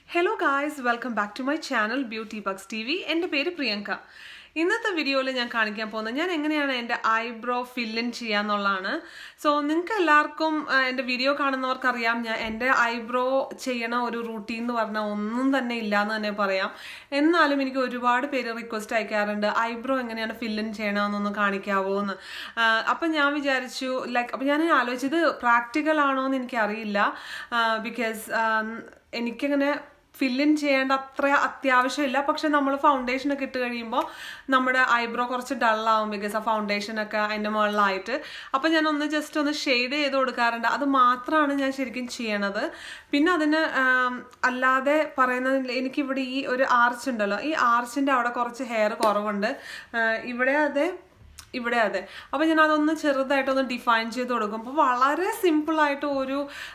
Hello guys welcome back to my channel beauty bucks T V എൻ്റെ പേര് പ്രിയങ്ക ഇന്നത്തെ വീഡിയോയിൽ ഞാൻ കാണിക്കാൻ പോകുന്നത് ഞാൻ എങ്ങനെയാണ് എൻ്റെ ഐബ്രോ ഫില്ലിൻ ചെയ്യാന്നുള്ളതാണ് സോ നിങ്ങൾക്ക് എല്ലാവർക്കും ആ, എൻ്റെ വീഡിയോ കാണുന്നവർക്കറിയാം ഞാൻ എൻ്റെ ഐബ്രോ ചെയ്യണ ഒരു റൂട്ടീൻ എന്ന് പറഞ്ഞാൽ ഒന്നും തന്നെ ഇല്ലാന്ന് തന്നെ പറയാം എന്നാലും എനിക്ക് ഒരുപാട് പേര് റിക്വസ്റ്റ് അയക്കാറുണ്ട് ഐബ്രോ എങ്ങനെയാണ് ഫില്ലിൻ ചെയ്യണമെന്നൊന്ന് കാണിക്കാവോ എന്ന് ആ, അപ്പം ഞാൻ വിചാരിച്ചു ലൈക്ക് അപ്പം ഞാൻ ആലോചിച്ചത് പ്രാക്ടിക്കൽ ആണോ എന്ന് എനിക്കറിയില്ല ബിക്കോസ് എനിക്കങ്ങനെ ഫില്ലിൻ ചെയ്യേണ്ട അത്ര അത്യാവശ്യമില്ല പക്ഷെ നമ്മൾ ഫൗണ്ടേഷൻ ഒക്കെ ഇട്ട് കഴിയുമ്പോൾ നമ്മുടെ ഐബ്രോ കുറച്ച് ഡള്ളാവും ബിക്കോസ് ആ ഫൗണ്ടേഷൻ ഒക്കെ അതിൻ്റെ മുകളിലായിട്ട് അപ്പം ഞാൻ ഒന്ന് ജസ്റ്റ് ഒന്ന് ഷെയ്ഡ് ചെയ്ത് കൊടുക്കാറുണ്ട് അത് മാത്രമാണ് ഞാൻ ശരിക്കും ചെയ്യണത് പിന്നെ അതിന് ആം, അല്ലാതെ പറയുന്നത് എനിക്കിവിടെ ഈ ഒരു ആർച്ച് ഉണ്ടല്ലോ ഈ ആർച്ചിൻ്റെ അവിടെ കുറച്ച് ഹെയർ കുറവുണ്ട് ആ, ഇവിടെ അതെ ഇവിടെ അതെ അപ്പോൾ ഞാൻ അതൊന്ന് ചെറുതായിട്ടൊന്ന് ഡിഫൈൻ ചെയ്ത് കൊടുക്കും അപ്പോൾ വളരെ സിമ്പിളായിട്ട് ഒരു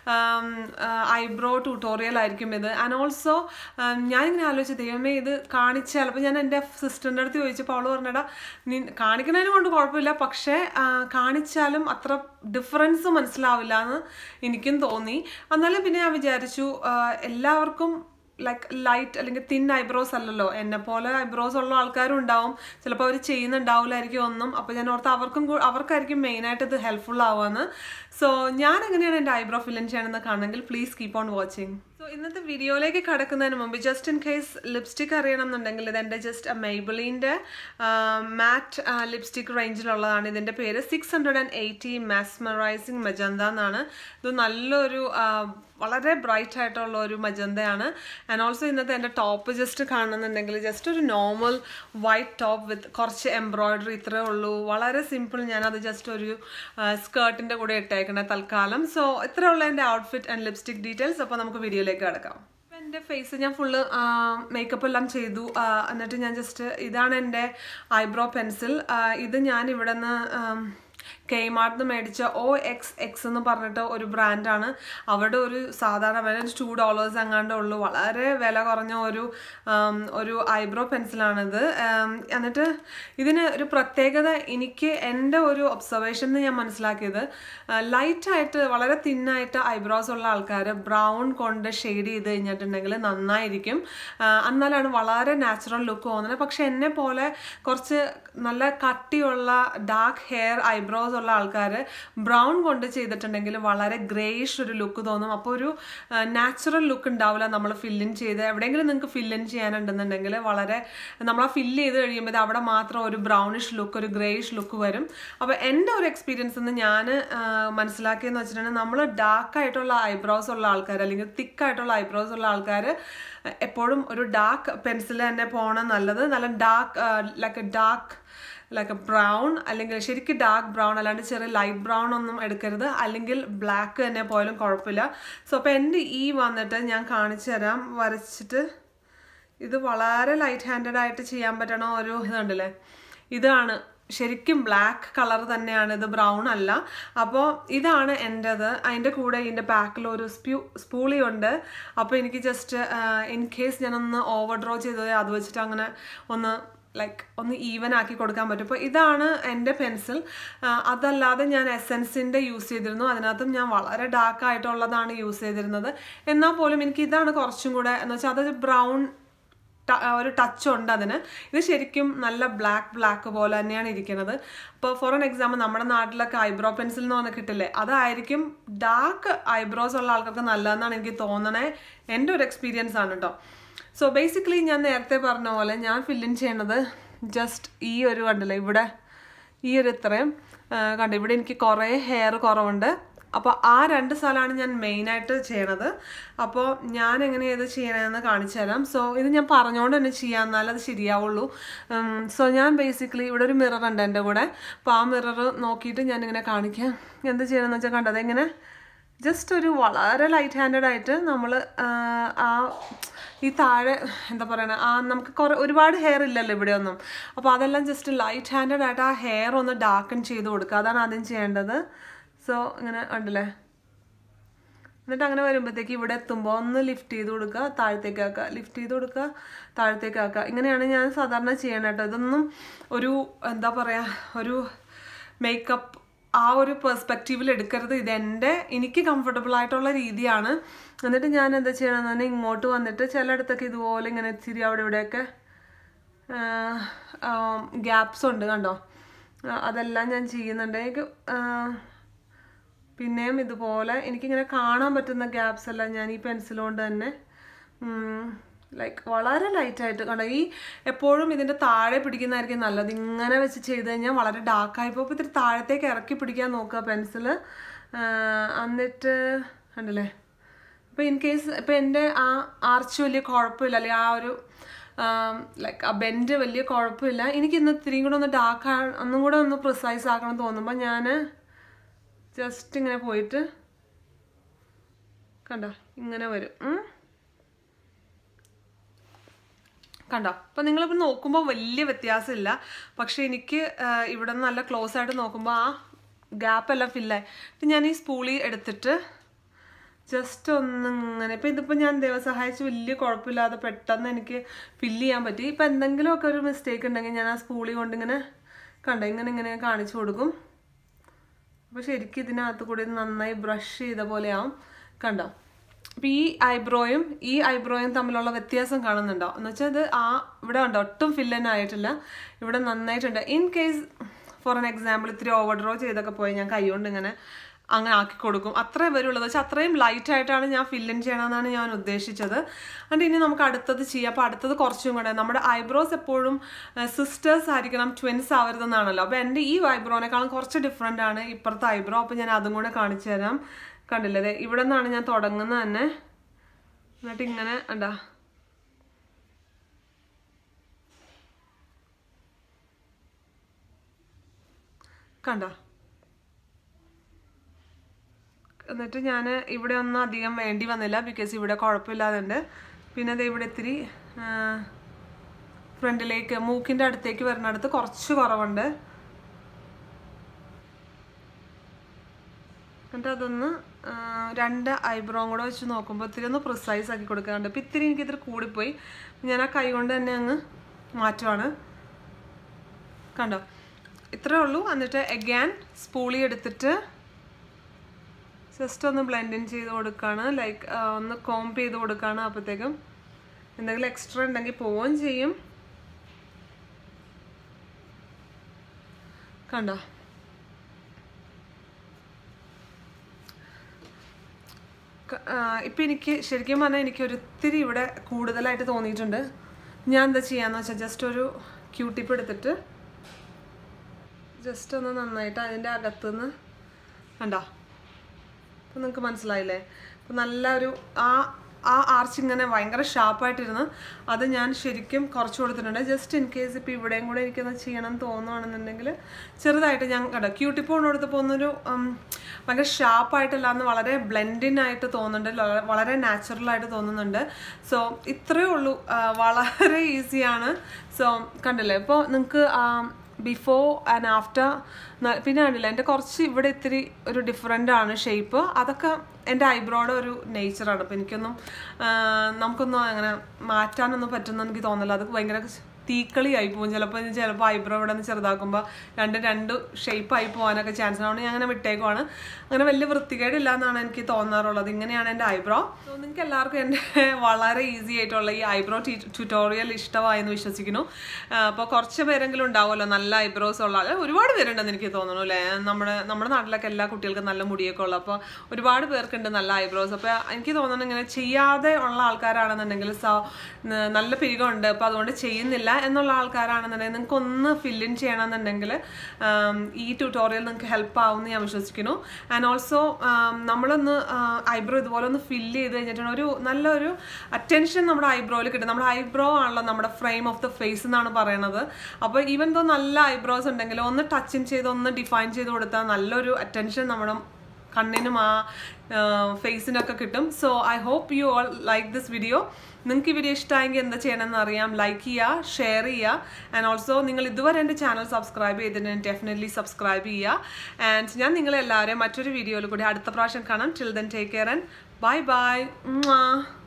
ഐബ്രോ ട്യൂട്ടോറിയൽ ആയിരിക്കും ഇത് ആൻഡ് ഓൾസോ ഞാനിങ്ങനെ ആലോചിച്ചു ദൈവമേ ഇത് കാണിച്ചാൽ അപ്പോൾ ഞാൻ എൻ്റെ സിസ്റ്ററിൻ്റെ അടുത്ത് ചോദിച്ചപ്പോൾ അവൾ പറഞ്ഞടാ നീ കാണിക്കുന്നതിന് കൊണ്ട് കുഴപ്പമില്ല പക്ഷേ ആ, കാണിച്ചാലും അത്ര ഡിഫറൻസ് മനസ്സിലാവില്ല എന്ന് എനിക്കും തോന്നി എന്നാലും പിന്നെ ഞാൻ വിചാരിച്ചു ആ, എല്ലാവർക്കും ലൈക്ക് ലൈറ്റ് അല്ലെങ്കിൽ തിൻ ഐബ്രോസ് അല്ലല്ലോ എന്നെ പോലെ ഐബ്രോസ് ഉള്ള ആൾക്കാരും ഉണ്ടാവും ചിലപ്പോൾ അവർ ചെയ്യുന്നുണ്ടാവില്ലായിരിക്കും ഒന്നും അപ്പോൾ ഞാൻ ഓർത്ത് അവർക്കും കൂ- അവർക്കായിരിക്കും മെയിനായിട്ട് ഇത് ഹെൽപ്ഫുൾ ആവുമെന്ന് സോ ഞാൻ എങ്ങനെയാണ് എൻ്റെ ഐബ്രോ ഫില്ലിൻ ചെയ്യണമെന്ന് കാണണമെങ്കിൽ please keep on watching so ഇന്നത്തെ വീഡിയോയിലേക്ക് കടക്കുന്നതിന് മുമ്പ് ജസ്റ്റ് ഇൻ കേസ് ലിപ്സ്റ്റിക് അറിയണം എന്നുണ്ടെങ്കിൽ ഇത് എൻ്റെ ജസ്റ്റ് മെയ്ബിളിൻ്റെ മാറ്റ് ലിപ്സ്റ്റിക് റേഞ്ചിലുള്ളതാണ് ഇതിൻ്റെ പേര് six hundred and eighty mesmerising magenta എന്നാണ് ഇത് നല്ലൊരു ആ, വളരെ ബ്രൈറ്റ് ആയിട്ടുള്ള ഒരു മജന്തയാണ് ആൻഡ് ഓൾസോ ഇന്നത്തെ എൻ്റെ ടോപ്പ് ജസ്റ്റ് കാണുന്നുണ്ടെങ്കിൽ ജസ്റ്റ് ഒരു നോർമൽ വൈറ്റ് ടോപ്പ് വിത്ത് കുറച്ച് എംബ്രോയിഡറി ഇത്രേ ഉള്ളൂ വളരെ സിമ്പിൾ ഞാനത് ജസ്റ്റ് ഒരു സ്കേർട്ടിൻ്റെ കൂടെ ഇട്ടേക്കണേ തൽക്കാലം സോ ഇത്രയുള്ള എൻ്റെ ഔട്ട്ഫിറ്റ് ആൻഡ് ലിപ്സ്റ്റിക് ഡീറ്റെയിൽസ് അപ്പോൾ നമുക്ക് വീഡിയോയിലേക്ക് കിടക്കാം എൻ്റെ ഫേസ് ഞാൻ ഫുള്ള് മേക്കപ്പ് എല്ലാം ചെയ്തു ആ, എന്നിട്ട് ഞാൻ ജസ്റ്റ് ഇതാണ് എൻ്റെ ഐബ്രോ പെൻസിൽ ഇത് ഞാൻ ഇവിടെ നിന്ന് കെയ്മാർട്ട് നിന്ന് മേടിച്ച ഒ എക്സ് എക്സ് എന്ന് പറഞ്ഞിട്ട് ഒരു ബ്രാൻഡാണ് അവിടെ ഒരു സാധാരണ വില ടു ഡോളേഴ്സ് എങ്ങാണ്ടേ ഉള്ളൂ വളരെ വില കുറഞ്ഞ ഒരു ആം, ഒരു ഐബ്രോ പെൻസിലാണിത് ആം, എന്നിട്ട് ഇതിന് ഒരു പ്രത്യേകത എനിക്ക് എൻ്റെ ഒരു ഒബ്സർവേഷൻ ഞാൻ മനസ്സിലാക്കിയത് ലൈറ്റായിട്ട് വളരെ തിന്നായിട്ട് ഐബ്രോസ് ഉള്ള ആൾക്കാർ ബ്രൗൺ കൊണ്ട് ഷെയ്ഡ് ചെയ്ത് കഴിഞ്ഞിട്ടുണ്ടെങ്കിൽ നന്നായിരിക്കും ആ, എന്നാലാണ് വളരെ നാച്ചുറൽ ലുക്ക് തോന്നുന്നത് പക്ഷെ എന്നെ പോലെ കുറച്ച് നല്ല കട്ടിയുള്ള ഡാർക്ക് ഹെയർ ഐബ്രോസ് ഉള്ള ആൾക്കാർ ബ്രൗൺ കൊണ്ട് ചെയ്തിട്ടുണ്ടെങ്കിൽ വളരെ ഗ്രേയിഷ് ഒരു ലുക്ക് തോന്നും അപ്പോൾ ഒരു നാച്ചുറൽ ലുക്ക് ഉണ്ടാവില്ല നമ്മൾ ഫില്ലിൻ ചെയ്ത് എവിടെയെങ്കിലും നിങ്ങൾക്ക് ഫില്ലിൻ ചെയ്യാനുണ്ടെന്നുണ്ടെങ്കിൽ വളരെ നമ്മൾ ആ ഫില്ല് ചെയ്ത് കഴിയുമ്പോൾ ഇത് അവിടെ മാത്രം ഒരു ബ്രൗണിഷ് ലുക്ക് ഒരു ഗ്രേയിഷ് ലുക്ക് വരും അപ്പോൾ എൻ്റെ ഒരു എക്സ്പീരിയൻസ് നിന്ന് ഞാൻ മനസ്സിലാക്കിയെന്ന് വെച്ചിട്ടുണ്ടെങ്കിൽ നമ്മൾ ഡാർക്ക് ആയിട്ടുള്ള ഐബ്രോസ് ഉള്ള ആൾക്കാർ അല്ലെങ്കിൽ തിക്ക് ആയിട്ടുള്ള ഐബ്രോസ് ഉള്ള ആൾക്കാർ എപ്പോഴും ഒരു ഡാർക്ക് പെൻസിൽ തന്നെ പോകണം നല്ലത് നല്ല dark like dark like brown അല്ലെങ്കിൽ ശരിക്കും ഡാർക്ക് ബ്രൗൺ അല്ലാണ്ട് ചെറിയ ലൈറ്റ് ബ്രൗൺ ഒന്നും എടുക്കരുത് അല്ലെങ്കിൽ ബ്ലാക്ക് തന്നെ പോയാലും കുഴപ്പമില്ല സോ അപ്പോൾ എൻ്റെ ഈ വന്നിട്ട് ഞാൻ കാണിച്ചു തരാം വരച്ചിട്ട് ഇത് വളരെ ലൈറ്റ് ഹാൻഡഡ് ആയിട്ട് ചെയ്യാൻ പറ്റണ ഒരു ഇതുണ്ടല്ലേ ഇതാണ് ശരിക്കും ബ്ലാക്ക് കളർ തന്നെയാണ് ഇത് ബ്രൗൺ അല്ല അപ്പോൾ ഇതാണ് എൻ്റെത് അതിൻ്റെ കൂടെ ഇതിൻ്റെ ബാക്കിൽ ഒരു സ്പ്യൂ സ്പൂളി ഉണ്ട് അപ്പോൾ എനിക്ക് ജസ്റ്റ് ഇൻ കേസ് ഞാനൊന്ന് ഓവർ ഡ്രോ ചെയ്തത് അത് വെച്ചിട്ട് അങ്ങനെ ഒന്ന് ലൈക്ക് ഒന്ന് ഈവൻ ആക്കി കൊടുക്കാൻ പറ്റും അപ്പോൾ ഇതാണ് എൻ്റെ പെൻസിൽ അതല്ലാതെ ഞാൻ എസെൻസിൻ്റെ യൂസ് ചെയ്തിരുന്നു അതിനകത്തും ഞാൻ വളരെ ഡാർക്ക് ആയിട്ടുള്ളതാണ് യൂസ് ചെയ്തിരുന്നത് എന്നാൽ പോലും എനിക്ക് ഇതാണ് കുറച്ചും കൂടെ എന്ന് വെച്ചാൽ അതൊരു ബ്രൗൺ ട- ഒരു ടച്ച് ഉണ്ട് അതിന് ഇത് ശരിക്കും നല്ല ബ്ലാക്ക് ബ്ലാക്ക് പോലെ തന്നെയാണ് ഇരിക്കുന്നത് ഇപ്പോൾ ഫോർ എൻ എക്സാമ്പിൾ നമ്മുടെ നാട്ടിലൊക്കെ ഐബ്രോ പെൻസിൽ എന്ന് പറഞ്ഞാൽ കിട്ടില്ലേ അതായിരിക്കും ഡാർക്ക് ഐബ്രോസ് ഉള്ള ആൾക്കാർക്ക് നല്ലതെന്നാണ് എനിക്ക് തോന്നണേ എൻ്റെ ഒരു എക്സ്പീരിയൻസ് ആണ് കേട്ടോ സോ ബേസിക്കലി ഞാൻ നേരത്തെ പറഞ്ഞ പോലെ ഞാൻ ഫില്ലിൻ ചെയ്യണത് ജസ്റ്റ് ഈ ഒരു കണ്ടില്ലേ ഇവിടെ ഈ ഒരു ഇത്രയും ആ, കണ്ടു ഇവിടെ എനിക്ക് കുറേ ഹെയർ കുറവുണ്ട് അപ്പോൾ ആ രണ്ട് സ്ഥലമാണ് ഞാൻ മെയിനായിട്ട് ചെയ്യണത് അപ്പോൾ ഞാൻ എങ്ങനെ ഇത് ചെയ്യണമെന്ന് കാണിച്ചു തരാം സോ ഇത് ഞാൻ പറഞ്ഞുകൊണ്ട് തന്നെ ചെയ്യാം എന്നാലേ അത് ശരിയാവുള്ളൂ സോ ഞാൻ ബേസിക്കലി ഇവിടെ ഒരു മിറർ ഉണ്ട് എൻ്റെ കൂടെ അപ്പോൾ ആ മിറർ നോക്കിയിട്ട് ഞാനിങ്ങനെ കാണിക്കാം എന്ത് ചെയ്യണമെന്ന് വെച്ചാൽ കണ്ടത് എങ്ങനെ ജസ്റ്റ് ഒരു വളരെ ലൈറ്റ് ഹാൻഡഡ് ആയിട്ട് നമ്മൾ ആ ഈ താഴെ എന്താ പറയുക ആ നമുക്ക് കുറേ ഒരുപാട് ഹെയർ ഇല്ലല്ലോ ഇവിടെ ഒന്നും അപ്പോൾ അതെല്ലാം ജസ്റ്റ് ലൈറ്റ് ഹാൻഡഡ് ആയിട്ട് ആ ഹെയർ ഒന്ന് ഡാർക്കൺ ചെയ്ത് കൊടുക്കുക അതാണ് ആദ്യം ചെയ്യേണ്ടത് സോ ഇങ്ങനെ ഉണ്ടല്ലേ എന്നിട്ട് അങ്ങനെ വരുമ്പോഴത്തേക്ക് ഇവിടെ എത്തുമ്പോൾ ഒന്ന് ലിഫ്റ്റ് ചെയ്ത് കൊടുക്കുക താഴത്തേക്ക് ആക്കുക ലിഫ്റ്റ് ചെയ്ത് കൊടുക്കുക താഴത്തേക്ക് ആക്കുക ഇങ്ങനെയാണ് ഞാൻ സാധാരണ ചെയ്യണം കേട്ടോ ഇതൊന്നും ഒരു എന്താ പറയുക ഒരു മേക്കപ്പ് ആ ഒരു പെർസ്പെക്റ്റീവിൽ എടുക്കരുത് ഇത് എൻ്റെ എനിക്ക് കംഫർട്ടബിൾ ആയിട്ടുള്ള രീതിയാണ് എന്നിട്ട് ഞാൻ എന്താ ചെയ്യണമെന്ന് പറഞ്ഞാൽ ഇങ്ങോട്ട് വന്നിട്ട് ചിലയിടത്തൊക്കെ ഇതുപോലെ ഇങ്ങനെ ഇച്ചിരി അവിടെ ഇവിടെയൊക്കെ ഗ്യാപ്സ് ഉണ്ട് കണ്ടോ ആ, അതെല്ലാം ഞാൻ ചെയ്യുന്നുണ്ട് എനിക്ക് ആ, പിന്നെയും ഇതുപോലെ എനിക്കിങ്ങനെ കാണാൻ പറ്റുന്ന ഗ്യാപ്സ് എല്ലാം ഞാൻ ഈ പെൻസിൽ കൊണ്ട് തന്നെ ലൈക്ക് വളരെ ലൈറ്റായിട്ട് കണ്ടോ ഈ എപ്പോഴും ഇതിൻ്റെ താഴെ പിടിക്കുന്നതായിരിക്കും നല്ലത് ഇങ്ങനെ വെച്ച് ചെയ്ത് കഴിഞ്ഞാൽ വളരെ ഡാർക്കായി പോകും അപ്പോൾ ഇത്തിരി താഴത്തേക്ക് ഇറക്കി പിടിക്കാൻ നോക്കുക പെൻസിൽ എന്നിട്ട് കണ്ടില്ലേ ഇപ്പോൾ ഇൻ കേസ് ഇപ്പോൾ എൻ്റെ ആ ആർച്ച് വലിയ കുഴപ്പമില്ല അല്ലെങ്കിൽ ആ ഒരു ലൈക്ക് ആ ബെൻഡ് വലിയ കുഴപ്പമില്ല എനിക്ക് ഇന്ന് ഇത്തിരിയും കൂടെ ഒന്ന് ഡാർക്ക് ഒന്നും കൂടെ ഒന്ന് പ്രിസൈസ് ആക്കണം തോന്നുമ്പോൾ ഞാൻ ജസ്റ്റ് ഇങ്ങനെ പോയിട്ട് കണ്ടോ ഇങ്ങനെ വരും ഉം. കണ്ടോ അപ്പം നിങ്ങളിപ്പോൾ നോക്കുമ്പോൾ വലിയ വ്യത്യാസമില്ല പക്ഷെ എനിക്ക് ആ, ഇവിടെ നിന്ന് നല്ല ക്ലോസ് ആയിട്ട് നോക്കുമ്പോൾ ആ ഗ്യാപ്പ് എല്ലാം ഫില്ലായി എന്നിട്ട് ഞാൻ ഈ സ്പൂളി എടുത്തിട്ട് ജസ്റ്റ് ഒന്ന് ഇങ്ങനെ ഇപ്പം ഇതിപ്പോൾ ഞാൻ ദൈവം സഹായിച്ച് വലിയ കുഴപ്പമില്ലാതെ പെട്ടെന്ന് എനിക്ക് ഫില്ല് ചെയ്യാൻ പറ്റി ഇപ്പം എന്തെങ്കിലുമൊക്കെ ഒരു മിസ്റ്റേക്ക് ഉണ്ടെങ്കിൽ ഞാൻ ആ സ്പൂളി കൊണ്ട് ഇങ്ങനെ കണ്ടോ ഇങ്ങനെ ഇങ്ങനെ കാണിച്ചു കൊടുക്കും അപ്പോൾ ശരിക്കും ഇതിനകത്ത് കൂടി ഇത് നന്നായി ബ്രഷ് ചെയ്ത പോലെയാവും കണ്ടോ അപ്പം ഈ ഐബ്രോയും ഈ ഐബ്രോയും തമ്മിലുള്ള വ്യത്യാസം കാണുന്നുണ്ടോ എന്ന് വെച്ചാൽ ഇത് ആ ഇവിടെ ഉണ്ടോ ഒട്ടും ഫില്ലൻ ആയിട്ടില്ല ഇവിടെ നന്നായിട്ടുണ്ട് in case for an example ഇത്തിരി ഓവർ ഡ്രോ ചെയ്തൊക്കെ പോയി ഞാൻ കൈകൊണ്ട് ഇങ്ങനെ അങ്ങനെ ആക്കി കൊടുക്കും അത്രേ വരുള്ളൂ എന്ന് വെച്ചാൽ അത്രയും ലൈറ്റ് ആയിട്ടാണ് ഞാൻ ഫില്ലിൻ ചെയ്യണമെന്നാണ് ഞാൻ ഉദ്ദേശിച്ചത് അതുകൊണ്ട് ഇനി നമുക്ക് അടുത്തത് ചെയ്യാം അപ്പോൾ അടുത്തത് കുറച്ചും കൂടെ നമ്മുടെ ഐബ്രോസ് എപ്പോഴും സിസ്റ്റേഴ്സ് ആയിരിക്കണം ട്വിൻസ് ആവരുതെന്നാണല്ലോ അപ്പോൾ എൻ്റെ ഈ ഐബ്രോനേക്കാളും കുറച്ച് ഡിഫറെൻ്റ് ആണ് ഇപ്പുറത്തെ ഐബ്രോ അപ്പോൾ ഞാൻ അതും കൂടെ കാണിച്ചു തരാം കണ്ടില്ലേ ദേ ഇവിടെ നിന്നാണ് ഞാൻ തുടങ്ങുന്നത് തന്നെ എന്നിട്ട് ഇങ്ങനെ ഉണ്ടാ കണ്ടോ എന്നിട്ട് ഞാൻ ഇവിടെ ഒന്നും അധികം വേണ്ടി വന്നില്ല ബിക്കോസ് ഇവിടെ കുഴപ്പമില്ലാതുണ്ട് പിന്നെ അത് ഇവിടെ ഇത്തിരി ഫ്രണ്ടിലേക്ക് മൂക്കിൻ്റെ അടുത്തേക്ക് വരുന്നിടത്ത് കുറച്ച് കുറവുണ്ട് എന്നിട്ട് അതൊന്ന് ആ, രണ്ട് ഐബ്രോയും കൂടെ വെച്ച് നോക്കുമ്പോൾ ഇത്തിരി ഒന്ന് പ്രിസൈസ് ആക്കി കൊടുക്കാറുണ്ട് ഇപ്പം ഇത്തിരി എനിക്ക് ഇത്തിരി കൂടിപ്പോയി ഞാൻ ആ കൈ കൊണ്ട് തന്നെ അങ്ങ് മാറ്റുവാണ് കണ്ടോ ഇത്രേ ഉള്ളൂ എന്നിട്ട് എഗാൻ സ്പൂളി എടുത്തിട്ട് ജസ്റ്റ് ഒന്ന് ബ്ലെൻഡ് ഇൻ ചെയ്ത് കൊടുക്കുകയാണ് ലൈക്ക് ഒന്ന് കോംപ് ചെയ്ത് കൊടുക്കുകയാണ് അപ്പോഴത്തേക്കും എന്തെങ്കിലും എക്സ്ട്രാ ഉണ്ടെങ്കിൽ പോവുകയും ചെയ്യും കണ്ടോ ക- ആ, ഇപ്പം എനിക്ക് ശരിക്കും പറഞ്ഞാൽ എനിക്ക് ഒരിത്തിരി ഇവിടെ കൂടുതലായിട്ട് തോന്നിയിട്ടുണ്ട് ഞാൻ എന്താ ചെയ്യാന്ന് വെച്ചാൽ ജസ്റ്റ് ഒരു ക്യൂ ടിപ്പ് എടുത്തിട്ട് ജസ്റ്റ് ഒന്ന് നന്നായിട്ട് അതിൻ്റെ അകത്തുനിന്ന് കണ്ടോ അപ്പം നിങ്ങൾക്ക് മനസ്സിലായില്ലേ അപ്പം നല്ല ഒരു ആ ആ ആർച്ച് ഇങ്ങനെ ഭയങ്കര ഷാർപ്പായിട്ടിരുന്ന് അത് ഞാൻ ശരിക്കും കുറച്ച് കൊടുത്തിട്ടുണ്ട് ജസ്റ്റ് ഇൻ കേസ് ഇപ്പോൾ ഇവിടെയും കൂടെ എനിക്കത് ചെയ്യണം എന്ന് തോന്നുവാണെന്നുണ്ടെങ്കിൽ ചെറുതായിട്ട് ഞാൻ കണ്ടോ ക്യൂട്ടിപ്പ് കൊണ്ട് കൊടുത്തപ്പോൾ ഒന്നൊരു ഉം, ഭയങ്കര ഷാർപ്പായിട്ടല്ല എന്ന് വളരെ ബ്ലെൻഡിൻ ആയിട്ട് തോന്നുന്നുണ്ട് ല- വളരെ നാച്ചുറൽ ആയിട്ട് തോന്നുന്നുണ്ട് സോ ഇത്രയേ ഉള്ളൂ ആ, വളരെ ഈസിയാണ് സോ കണ്ടില്ലേ ഇപ്പോൾ നിങ്ങൾക്ക് ബിഫോർ ആൻഡ് ആഫ്റ്റർ പിന്നെ കണ്ടില്ല എൻ്റെ കുറച്ച് ഇവിടെ ഇത്തിരി ഒരു ഡിഫറെൻ്റ് ആണ് ഷേപ്പ് അതൊക്കെ എൻ്റെ ഐബ്രോയുടെ ഒരു നേച്ചറാണ് അപ്പോൾ എനിക്കൊന്നും ആ, നമുക്കൊന്നും അങ്ങനെ മാറ്റാനൊന്നും പറ്റുമെന്ന് എനിക്ക് തോന്നില്ല അത് ഭയങ്കര തീക്കളി ആയി പോകും ചിലപ്പോൾ ചിലപ്പോൾ ഐബ്രോ ഇവിടെ നിന്ന് ചെറുതാക്കുമ്പോൾ രണ്ട് രണ്ട് ഷേപ്പ് ആയി പോകാനൊക്കെ ചാൻസ് ആണ് ഞാൻ അങ്ങനെ വിട്ടേക്കുവാണ് അങ്ങനെ വലിയ വൃത്തികേടില്ല എന്നാണ് എനിക്ക് തോന്നാറുള്ളത് ഇങ്ങനെയാണ് എൻ്റെ ഐബ്രോ സോ നിങ്ങൾക്ക് എല്ലാവർക്കും എൻ്റെ വളരെ ഈസി ആയിട്ടുള്ള ഈ ഐബ്രോ ട്യൂട്ടോറിയൽ ഇഷ്ടമായെന്ന് വിശ്വസിക്കുന്നു അപ്പോൾ കുറച്ച് പേരെങ്കിലും ഉണ്ടാവുമല്ലോ നല്ല ഐബ്രോസ് ഉള്ള ആൾ ഒരുപാട് പേരുണ്ടെന്ന് എനിക്ക് തോന്നുന്നു അല്ലേ നമ്മുടെ നമ്മുടെ നാട്ടിലൊക്കെ എല്ലാ കുട്ടികൾക്കും നല്ല മുടിയൊക്കെ ഉള്ളു അപ്പോൾ ഒരുപാട് പേർക്കുണ്ട് നല്ല ഐബ്രോസ് അപ്പോൾ എനിക്ക് തോന്നുന്നു ഇങ്ങനെ ചെയ്യാതെ ഉള്ള ആൾക്കാരാണെന്നുണ്ടെങ്കിൽ സോ നല്ല പിരികമുണ്ട് അപ്പോൾ അതുകൊണ്ട് ചെയ്യുന്നില്ല എന്നുള്ള ആൾക്കാരാണെന്നുണ്ടെങ്കിൽ നിങ്ങൾക്ക് ഒന്ന് ഫില്ലിൻ ചെയ്യണമെന്നുണ്ടെങ്കിൽ ആം, ഈ ട്യൂട്ടോറിയൽ നിങ്ങൾക്ക് ഹെൽപ്പ് ആവുമെന്ന് ഞാൻ വിശ്വസിക്കുന്നു ആൻഡ് ഓൾസോ നമ്മളൊന്ന് ഐബ്രോ ഇതുപോലെ ഒന്ന് ഫില്ല് ചെയ്ത് കഴിഞ്ഞിട്ടാണ് ഒരു നല്ലൊരു അറ്റൻഷൻ നമ്മുടെ ഐബ്രോയിൽ കിട്ടും നമ്മുടെ ഐബ്രോ ആണല്ലോ നമ്മുടെ ഫ്രെയിം ഓഫ് ദ ഫേസ് എന്നാണ് പറയണത് അപ്പോൾ ഈവൻ ദോ നല്ല ഐബ്രോസ് ഉണ്ടെങ്കിൽ ഒന്ന് ടച്ചിൻ ചെയ്ത് ഒന്ന് ഡിഫൈൻ ചെയ്ത് കൊടുത്താൽ നല്ലൊരു അറ്റൻഷൻ നമ്മുടെ കണ്ണിനും ആ ഫേസിനൊക്കെ കിട്ടും so I hope you all like this video നിങ്ങൾക്ക് ഈ വീഡിയോ ഇഷ്ടമായെങ്കിൽ എന്താ ചെയ്യണമെന്ന് അറിയാം ലൈക്ക് ചെയ്യുക ഷെയർ ചെയ്യുക ആൻഡ് ഓൾസോ നിങ്ങൾ ഇതുവരെ എൻ്റെ ചാനൽ സബ്സ്ക്രൈബ് ചെയ്തിട്ടുണ്ടെങ്കിൽ ഡെഫിനറ്റ്ലി സബ്സ്ക്രൈബ് ചെയ്യുക ആൻഡ് ഞാൻ നിങ്ങളെല്ലാവരെയും മറ്റൊരു വീഡിയോയിൽ കൂടി അടുത്ത പ്രാവശ്യം കാണാം till then take care and bye by